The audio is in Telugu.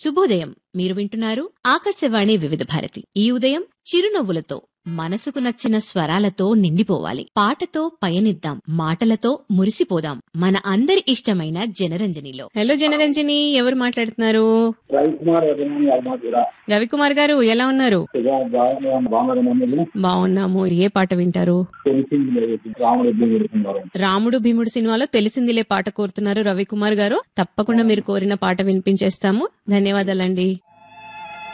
శుభోదయం మీరు వింటున్నారు ఆకాశవాణి వివిధ భారతి ఈ ఉదయం చిరునవ్వులతో మనసుకు నచ్చిన స్వరాలతో నిండిపోవాలి పాటతో పయనిద్దాం మాటలతో మురిసిపోదాం మన అందరి ఇష్టమైన జనరంజనిలో హలో జనరంజని ఎవరు మాట్లాడుతున్నారు రవికుమార్ అభిమాని అల్మాదిరా రవికుమార్ గారు ఎలా ఉన్నారు బాగున్నారు బాగున్నాము ఏ పాట వింటారు తెలిసింది లేదు రాముడు ఎప్పుడు పెడుతున్నారు రాముడు భీముడు సినిమాలో తెలిసిందిలే పాట కోరుతున్నారు రవికుమార్ గారు తప్పకుండా మీరు కోరిన పాట వినిపించేస్తాము ధన్యవాదాలండి